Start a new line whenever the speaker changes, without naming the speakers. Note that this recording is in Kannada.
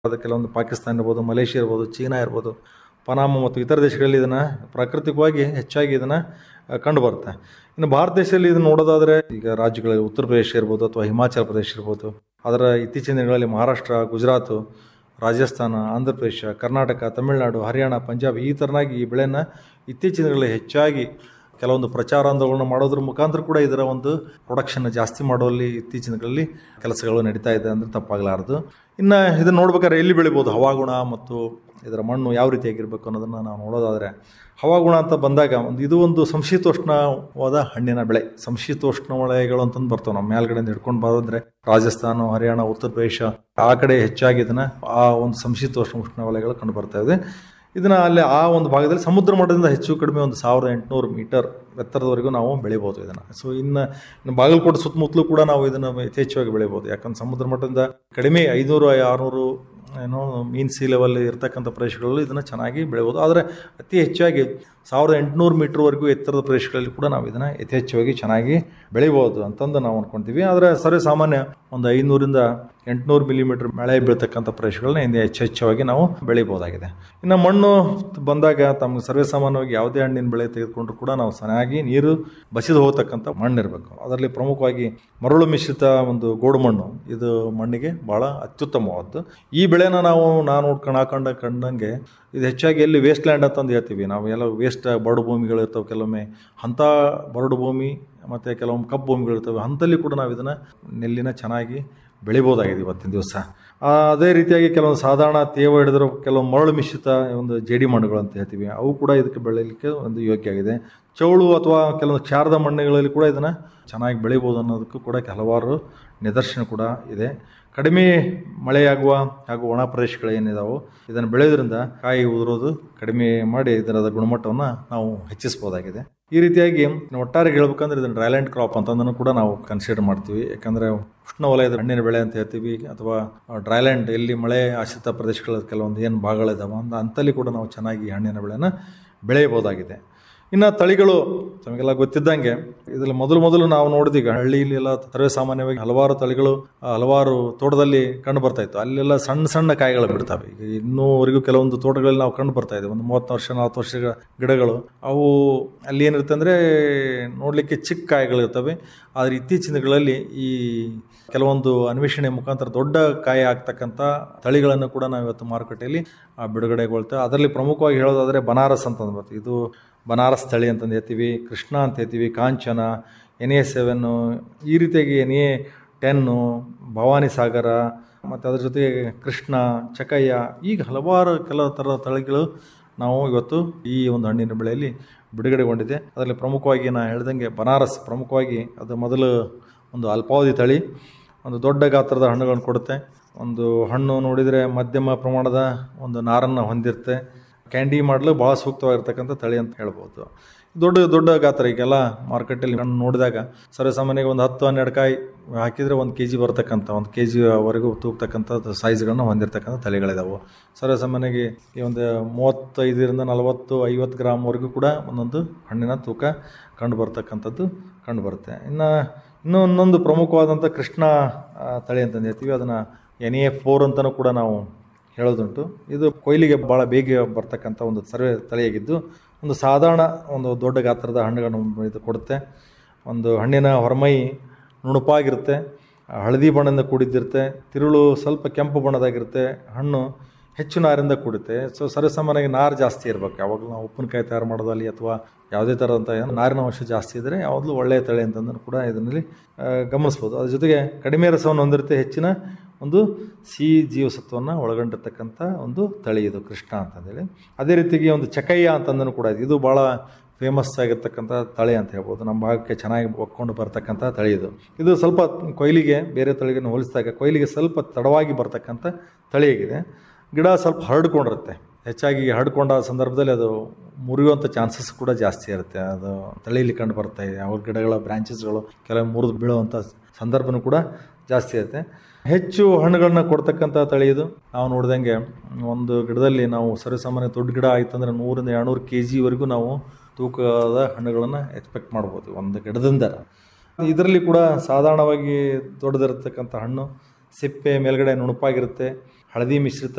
ಅದು ಕೆಲವೊಂದು ಪಾಕಿಸ್ತಾನ ಇರ್ಬೋದು ಮಲೇಷಿಯಾ ಇರ್ಬೋದು ಚೀನಾ ಇರ್ಬೋದು ಪನಾಮ ಮತ್ತು ಇತರ ದೇಶಗಳಲ್ಲಿ ಇದನ್ನು ಪ್ರಾಕೃತಿಕವಾಗಿ ಹೆಚ್ಚಾಗಿ ಇದನ್ನು ಕಂಡುಬರುತ್ತೆ ಇನ್ನು ಭಾರತ ದೇಶದಲ್ಲಿ ಇದನ್ನು ನೋಡೋದಾದರೆ ಈಗ ರಾಜ್ಯಗಳಲ್ಲಿ ಉತ್ತರ ಪ್ರದೇಶ ಇರ್ಬೋದು ಅಥವಾ ಹಿಮಾಚಲ ಪ್ರದೇಶ ಇರ್ಬೋದು ಅದರ ಇತ್ತೀಚಿನ ದಿನಗಳಲ್ಲಿ ಮಹಾರಾಷ್ಟ್ರ ಗುಜರಾತು ರಾಜಸ್ಥಾನ ಆಂಧ್ರ ಪ್ರದೇಶ ಕರ್ನಾಟಕ ತಮಿಳುನಾಡು ಹರಿಯಾಣ ಪಂಜಾಬ್ ಈ ಥರನಾಗಿ ಈ ಬೆಳೆಯನ್ನು ಇತ್ತೀಚಿನ ದಿನಗಳಲ್ಲಿ ಹೆಚ್ಚಾಗಿ ಕೆಲವೊಂದು ಪ್ರಚಾರ ಆಂದೋಲನ ಮಾಡೋದ್ರ ಮುಖಾಂತರ ಕೂಡ ಇದರ ಒಂದು ಪ್ರೊಡಕ್ಷನ್ ಜಾಸ್ತಿ ಮಾಡುವಲ್ಲಿ ಇತ್ತೀಚಿನ ದಿನಗಳಲ್ಲಿ ಕೆಲಸಗಳು ನಡೀತಾ ಇದೆ ಅಂದರೆ ತಪ್ಪಾಗಲಾರದು ಇನ್ನು ಇದನ್ನು ನೋಡ್ಬೇಕಾದ್ರೆ ಎಲ್ಲಿ ಬೆಳಿಬೋದು ಹವಾಗುಣ ಮತ್ತು ಇದರ ಮಣ್ಣು ಯಾವ ರೀತಿಯಾಗಿರ್ಬೇಕು ಅನ್ನೋದನ್ನು ನಾವು ನೋಡೋದಾದರೆ ಹವಾಗುಣ ಅಂತ ಬಂದಾಗ ಒಂದು ಇದು ಒಂದು ಸಂಶೀತೋಷ್ಣವಾದ ಹಣ್ಣಿನ ಬೆಳೆ ಸಂಶೀತೋಷ್ಣ ವಲಯಗಳು ಅಂತಂದು ಬರ್ತವೆ ನಾವು ಮೇಲ್ಗಡೆಯಿಂದ ಹಿಡ್ಕೊಂಡು ಬರೋದ್ರೆ ರಾಜಸ್ಥಾನ ಹರಿಯಾಣ ಉತ್ತರ ಪ್ರದೇಶ ಆ ಕಡೆ ಹೆಚ್ಚಾಗಿ ಇದನ್ನು ಆ ಒಂದು ಸಂಶೀತೋಷ್ಣ ಉಷ್ಣ ವಲಯಗಳು ಕಂಡು ಬರ್ತಾ ಇದೆ ಇದನ್ನು ಅಲ್ಲಿ ಆ ಒಂದು ಭಾಗದಲ್ಲಿ ಸಮುದ್ರ ಮಟ್ಟದಿಂದ ಹೆಚ್ಚು ಕಡಿಮೆ ಒಂದು ಸಾವಿರದ ಎಂಟುನೂರು ಮೀಟರ್ ಎತ್ತರದವರೆಗೂ ನಾವು ಬೆಳಿಬೋದು ಇದನ್ನು ಸೊ ಇನ್ನು ಇನ್ನು ಬಾಗಲಕೋಟೆ ಸುತ್ತಮುತ್ತಲೂ ಕೂಡ ನಾವು ಇದನ್ನು ಯಥೇಚ್ಛವಾಗಿ ಬೆಳಿಬೋದು ಯಾಕಂದ್ರೆ ಸಮುದ್ರ ಮಟ್ಟದಿಂದ ಕಡಿಮೆ ಐನೂರು ಆರುನೂರು ಏನೋ ಮೀನ್ ಸಿ ಲೆವೆಲ್ ಇರ್ತಕ್ಕಂಥ ಪ್ರದೇಶಗಳಲ್ಲಿ ಇದನ್ನು ಚೆನ್ನಾಗಿ ಬೆಳಿಬೋದು ಆದರೆ ಅತಿ ಹೆಚ್ಚಾಗಿ ಸಾವಿರದ ಎಂಟುನೂರು ಮೀಟ್ರ್ವರೆಗೂ ಎತ್ತರದ ಪ್ರದೇಶಗಳಲ್ಲಿ ಕೂಡ ನಾವು ಇದನ್ನು ಯಥೇಚ್ಛವಾಗಿ ಚೆನ್ನಾಗಿ ಬೆಳಿಬೋದು ಅಂತಂದು ನಾವು ಅಂದ್ಕೊಳ್ತೀವಿ ಆದರೆ ಸರ್ವೇ ಸಾಮಾನ್ಯ ಒಂದು ಐನೂರಿಂದ ಎಂಟುನೂರು ಮಿಲಿಮೀಟರ್ ಮಳೆ ಬೀಳ್ತಕ್ಕಂಥ ಪ್ರದೇಶಗಳನ್ನ ಇಂದು ಹೆಚ್ಚೆಚ್ಚವಾಗಿ ನಾವು ಬೆಳಿಬೋದಾಗಿದೆ ಇನ್ನು ಮಣ್ಣು ಬಂದಾಗ ತಮಗೆ ಸರ್ವೇ ಸಾಮಾನ್ಯವಾಗಿ ಯಾವುದೇ ಹಣ್ಣಿನ ಬೆಳೆ ತೆಗೆದುಕೊಂಡ್ರು ಕೂಡ ನಾವು ಚೆನ್ನಾಗಿ ನೀರು ಬಸಿದು ಹೋಗ್ತಕ್ಕಂಥ ಮಣ್ಣು ಇರಬೇಕು ಅದರಲ್ಲಿ ಪ್ರಮುಖವಾಗಿ ಮರಳು ಮಿಶ್ರಿತ ಒಂದು ಗೋಡು ಮಣ್ಣು ಇದು ಮಣ್ಣಿಗೆ ಭಾಳ ಅತ್ಯುತ್ತಮವಾದ್ದು ಈ ಬೆಳೆನ ನಾವು ನಾನು ನೋಡ್ಕೊಂಡು ಹಾಕೊಂಡ ಕಂಡಂಗೆ ಇದು ಹೆಚ್ಚಾಗಿ ಎಲ್ಲಿ ವೇಸ್ಟ್ ಲ್ಯಾಂಡ್ ಅಂತಂದು ಹೇಳ್ತೀವಿ ನಾವು ಎಲ್ಲ ವೇಸ್ಟ್ ಬರಡು ಭೂಮಿಗಳು ಇರ್ತವೆ ಕೆಲವೊಮ್ಮೆ ಅಂಥ ಬರಡು ಭೂಮಿ ಮತ್ತು ಕೆಲವೊಮ್ಮೆ ಕಪ್ಪು ಭೂಮಿಗಳು ಇರ್ತವೆ ಅಂಥಲ್ಲಿ ಕೂಡ ನಾವು ಇದನ್ನು ನೆಲ್ಲಿನ ಚೆನ್ನಾಗಿ ಬೆಳಿಬೋದಾಗಿದೆ ಇವತ್ತಿನ ದಿವಸ ಅದೇ ರೀತಿಯಾಗಿ ಕೆಲವೊಂದು ಸಾಧಾರಣ ತೇವ ಹಿಡಿದಿರೋ ಕೆಲವು ಮರಳು ಮಿಶ್ರಿತ ಒಂದು ಜೇಡಿ ಮಣ್ಣುಗಳು ಅಂತ ಹೇಳ್ತೀವಿ ಅವು ಕೂಡ ಇದಕ್ಕೆ ಬೆಳೀಲಿಕ್ಕೆ ಒಂದು ಯೋಗ್ಯ ಆಗಿದೆ ಚೌಳು ಅಥವಾ ಕೆಲವೊಂದು ಕ್ಷಾರದ ಮಣ್ಣುಗಳಲ್ಲಿ ಕೂಡ ಇದನ್ನು ಚೆನ್ನಾಗಿ ಬೆಳಿಬೋದು ಅನ್ನೋದಕ್ಕೂ ಕೂಡ ಹಲವಾರು ನಿದರ್ಶನ ಕೂಡ ಇದೆ ಕಡಿಮೆ ಮಳೆಯಾಗುವ ಹಾಗೂ ಒಣ ಪ್ರದೇಶಗಳು ಏನಿದಾವೋ ಇದನ್ನು ಬೆಳೆಯೋದ್ರಿಂದ ಕಾಯಿ ಉದುರೋದು ಕಡಿಮೆ ಮಾಡಿ ಇದರ ಗುಣಮಟ್ಟವನ್ನು ನಾವು ಹೆಚ್ಚಿಸ್ಬೋದಾಗಿದೆ ಈ ರೀತಿಯಾಗಿ ಒಟ್ಟಾರೆ ಹೇಳ್ಬೇಕಂದ್ರೆ ಇದನ್ನು ಡ್ರೈಲ್ಯಾಂಡ್ ಕ್ರಾಪ್ ಅಂತಂದನ್ನು ಕೂಡ ನಾವು ಕನ್ಸಿಡರ್ ಮಾಡ್ತೀವಿ ಯಾಕಂದರೆ ಉಷ್ಣವಲಯದ ಹಣ್ಣಿನ ಬೆಳೆ ಅಂತ ಹೇಳ್ತೀವಿ ಅಥವಾ ಡ್ರೈಲ್ಯಾಂಡ್ ಎಲ್ಲಿ ಮಳೆ ಆಶ್ರಿತ ಪ್ರದೇಶಗಳ ಕೆಲವೊಂದು ಏನು ಭಾಗಗಳಿದಾವೆ ಅಂತ ಅಂತಲ್ಲಿ ಕೂಡ ನಾವು ಚೆನ್ನಾಗಿ ಹಣ್ಣಿನ ಬೆಳೆನ ಬೆಳೆಯಬಹುದಾಗಿದೆ ಇನ್ನು ತಳಿಗಳು ತಮಗೆಲ್ಲ ಗೊತ್ತಿದ್ದಂಗೆ ಇದರಲ್ಲಿ ಮೊದಲು ಮೊದಲು ನಾವು ನೋಡಿದೀಗ ಹಳ್ಳಿಯಲ್ಲಿ ಎಲ್ಲ ಸರ್ವೇ ಸಾಮಾನ್ಯವಾಗಿ ಹಲವಾರು ತಳಿಗಳು ಹಲವಾರು ತೋಟದಲ್ಲಿ ಕಂಡು ಬರ್ತಾ ಇತ್ತು ಅಲ್ಲೆಲ್ಲ ಸಣ್ಣ ಸಣ್ಣ ಕಾಯಿಗಳು ಬಿಡ್ತವೆ ಈಗ ಇನ್ನೂವರೆಗೂ ಕೆಲವೊಂದು ತೋಟಗಳಲ್ಲಿ ನಾವು ಕಂಡು ಬರ್ತಾ ಇದ್ದೀವಿ ಒಂದು ಮೂವತ್ತು ವರ್ಷ ನಲ್ವತ್ತು ವರ್ಷ ಗಿಡಗಳು ಅವು ಅಲ್ಲಿ ಏನಿರುತ್ತೆ ಅಂದರೆ ನೋಡಲಿಕ್ಕೆ ಚಿಕ್ಕ ಕಾಯಿಗಳು ಇರ್ತವೆ ಆದರೆ ಇತ್ತೀಚಿನ ದಿನಗಳಲ್ಲಿ ಈ ಕೆಲವೊಂದು ಅನ್ವೇಷಣೆ ಮುಖಾಂತರ ದೊಡ್ಡ ಕಾಯಿ ಆಗ್ತಕ್ಕಂಥ ತಳಿಗಳನ್ನು ಕೂಡ ನಾವು ಇವತ್ತು ಮಾರುಕಟ್ಟೆಯಲ್ಲಿ ಬಿಡುಗಡೆಗೊಳ್ತೇವೆ ಅದರಲ್ಲಿ ಪ್ರಮುಖವಾಗಿ ಹೇಳೋದಾದರೆ ಬನಾರಸ್ ಅಂತಂದು ಬರ್ತದೆ ಇದು ಬನಾರಸ್ ತಳಿ ಅಂತಂದು ಹೇಳ್ತೀವಿ ಕೃಷ್ಣ ಅಂತ ಹೇಳ್ತೀವಿ ಕಾಂಚನ ಎನ್ ಎ ಸೆವೆನ್ನು ಈ ರೀತಿಯಾಗಿ N A ten Bhavani Sagara ಮತ್ತು ಅದ್ರ ಜೊತೆಗೆ ಕೃಷ್ಣ ಚಕಯ್ಯ ಈಗ ಹಲವಾರು ಕೆಲವು ಥರದ ತಳಿಗಳು ನಾವು ಇವತ್ತು ಈ ಒಂದು ಹಣ್ಣಿನ ಬೆಳೆಯಲ್ಲಿ ಬಿಡುಗಡೆಗೊಂಡಿದೆ ಅದರಲ್ಲಿ ಪ್ರಮುಖವಾಗಿ ನಾನು ಹೇಳ್ದಂಗೆ ಬನಾರಸ್ ಪ್ರಮುಖವಾಗಿ ಅದು ಮೊದಲು ಒಂದು ಅಲ್ಪಾವಧಿ ತಳಿ ಒಂದು ದೊಡ್ಡ ಗಾತ್ರದ ಹಣ್ಣುಗಳನ್ನು ಕೊಡುತ್ತೆ ಒಂದು ಹಣ್ಣು ನೋಡಿದರೆ ಮಧ್ಯಮ ಪ್ರಮಾಣದ ಒಂದು ನಾರನ್ನು ಹೊಂದಿರುತ್ತೆ ಕ್ಯಾಂಡಿ ಮಾಡಲು ಭಾಳ ಸೂಕ್ತವಾಗಿರ್ತಕ್ಕಂಥ ತಳಿ ಅಂತ ಹೇಳ್ಬೋದು ದೊಡ್ಡ ದೊಡ್ಡ ಗಾತ್ರ ಈಗೆಲ್ಲ ಮಾರ್ಕೆಟಲ್ಲಿ ಹಣ್ಣು ನೋಡಿದಾಗ ಸರ್ವಸಾಮಾನ್ಯವಾಗಿ ಒಂದು ಹತ್ತು ಹನ್ನೆರಡು ಕಾಯಿ ಹಾಕಿದರೆ ಒಂದು ಕೆ ಜಿ ಬರ್ತಕ್ಕಂಥ ಒಂದು ಕೆ ಜಿವರೆಗೂ ತೂಗ್ತಕ್ಕಂಥ ಸೈಜ್ಗಳನ್ನ ಹೊಂದಿರತಕ್ಕಂಥ ತಳಿಗಳಿದಾವೆ ಸರ್ವಸಾಮಾನ್ಯವಾಗಿ ಈ ಒಂದು ಮೂವತ್ತೈದರಿಂದ ನಲವತ್ತು ಐವತ್ತು ಗ್ರಾಮ್ವರೆಗೂ ಕೂಡ ಒಂದೊಂದು ಹಣ್ಣಿನ ತೂಕ ಕಂಡು ಬರ್ತಕ್ಕಂಥದ್ದು ಕಂಡು ಬರುತ್ತೆ ಇನ್ನು ಇನ್ನೂ ಇನ್ನೊಂದು ಪ್ರಮುಖವಾದಂಥ ಕೃಷ್ಣ ತಳಿ ಅಂತಂದು ಹೇಳ್ತೀವಿ ಅದನ್ನು ಎನ್ ಎ ಫೋರ್ ಅಂತಲೂ ಕೂಡ ನಾವು ಹೇಳೋದುಂಟು ಇದು ಕೊಯ್ಲಿಗೆ ಭಾಳ ಬೇಗ ಬರ್ತಕ್ಕಂಥ ಒಂದು ಸರ್ವೆ ತಳಿಯಾಗಿದ್ದು ಒಂದು ಸಾಧಾರಣ ಒಂದು ದೊಡ್ಡ ಗಾತ್ರದ ಹಣ್ಣುಗಳನ್ನು ಇದು ಕೊಡುತ್ತೆ ಒಂದು ಹಣ್ಣಿನ ಹೊರಮೈ ನುಣುಪಾಗಿರುತ್ತೆ ಹಳದಿ ಬಣ್ಣದಿಂದ ಕೂಡಿದ್ದಿರುತ್ತೆ ತಿರುಳು ಸ್ವಲ್ಪ ಕೆಂಪು ಬಣ್ಣದಾಗಿರುತ್ತೆ ಹಣ್ಣು ಹೆಚ್ಚು ನಾರಿಂದ ಕೂಡುತ್ತೆ ಸೊ ಸರ್ವಸಾಮಾನ್ಯವಾಗಿ ನಾರು ಜಾಸ್ತಿ ಇರಬೇಕು ಯಾವಾಗಲೂ ನಾವು ಉಪ್ಪಿನಕಾಯಿ ತಯಾರು ಮಾಡೋದಲ್ಲಿ ಅಥವಾ ಯಾವುದೇ ಥರದಂಥ ಏನು ನಾರಿನ ಅಂಶ ಜಾಸ್ತಿ ಇದ್ದರೆ ಯಾವಾಗಲೂ ಒಳ್ಳೆಯ ತಳಿ ಅಂತಂದ್ರೆ ಕೂಡ ಇದರಲ್ಲಿ ಗಮನಿಸ್ಬೋದು ಅದ್ರ ಜೊತೆಗೆ ಕಡಿಮೆ ರಸವನ್ನು ಹೊಂದಿರುತ್ತೆ ಹೆಚ್ಚಿನ ಒಂದು ಸಿಹಿ ಜೀವಸತ್ವವನ್ನು ಒಳಗೊಂಡಿರ್ತಕ್ಕಂಥ ಒಂದು ತಳಿ ಇದು ಕೃಷ್ಣ ಅಂತಂದೇಳಿ ಅದೇ ರೀತಿಗೆ ಒಂದು ಚಕಯ್ಯ ಅಂತಂದೂ ಕೂಡ ಇದು ಭಾಳ ಫೇಮಸ್ ಆಗಿರ್ತಕ್ಕಂಥ ತಳಿ ಅಂತ ಹೇಳ್ಬೋದು ನಮ್ಮ ಭಾಗಕ್ಕೆ ಚೆನ್ನಾಗಿ ಒಕ್ಕೊಂಡು ಬರ್ತಕ್ಕಂಥ ತಳಿ ಇದು ಇದು ಸ್ವಲ್ಪ ಕೊಯ್ಲಿಗೆ ಬೇರೆ ತಳಿಗೆ ಹೋಲಿಸಿದಾಗ ಕೊಯ್ಲಿಗೆ ಸ್ವಲ್ಪ ತಡವಾಗಿ ಬರ್ತಕ್ಕಂಥ ತಳಿಯಾಗಿದೆ ಗಿಡ ಸ್ವಲ್ಪ ಹರಡ್ಕೊಂಡಿರುತ್ತೆ ಹೆಚ್ಚಾಗಿ ಹರಡ್ಕೊಂಡ ಸಂದರ್ಭದಲ್ಲಿ ಅದು ಮುರಿಯುವಂಥ ಚಾನ್ಸಸ್ ಕೂಡ ಜಾಸ್ತಿ ಇರುತ್ತೆ ಅದು ತಳಿಯಲ್ಲಿ ಕಂಡು ಬರುತ್ತೆ ಯಾವ ಗಿಡಗಳ ಬ್ರಾಂಚಸ್ಗಳು ಕೆಲವು ಮುರಿದು ಬೀಳುವಂಥ ಸಂದರ್ಭನೂ ಕೂಡ ಜಾಸ್ತಿ ಇರುತ್ತೆ ಹೆಚ್ಚು ಹಣ್ಣುಗಳನ್ನ ಕೊಡ್ತಕ್ಕಂಥ ತಳಿ ಇದು ನಾವು ನೋಡ್ದಂಗೆ ಒಂದು ಗಿಡದಲ್ಲಿ ನಾವು ಸರ್ವಸಾಮಾನ್ಯ ದೊಡ್ಡ ಗಿಡ ಆಯ್ತು ಅಂದರೆ ನೂರಿಂದ ಎರಡುನೂರು ಕೆ ಜಿವರೆಗೂ ನಾವು ತೂಕದ ಹಣ್ಣುಗಳನ್ನು ಎಕ್ಸ್ಪೆಕ್ಟ್ ಮಾಡ್ಬೋದು ಒಂದು ಗಿಡದಿಂದ ಇದರಲ್ಲಿ ಕೂಡ ಸಾಧಾರಣವಾಗಿ ದೊಡ್ಡದಿರತಕ್ಕಂಥ ಹಣ್ಣು ಸಿಪ್ಪೆ ಮೇಲ್ಗಡೆ ನುಣುಪಾಗಿರುತ್ತೆ ಹಳದಿ ಮಿಶ್ರಿತ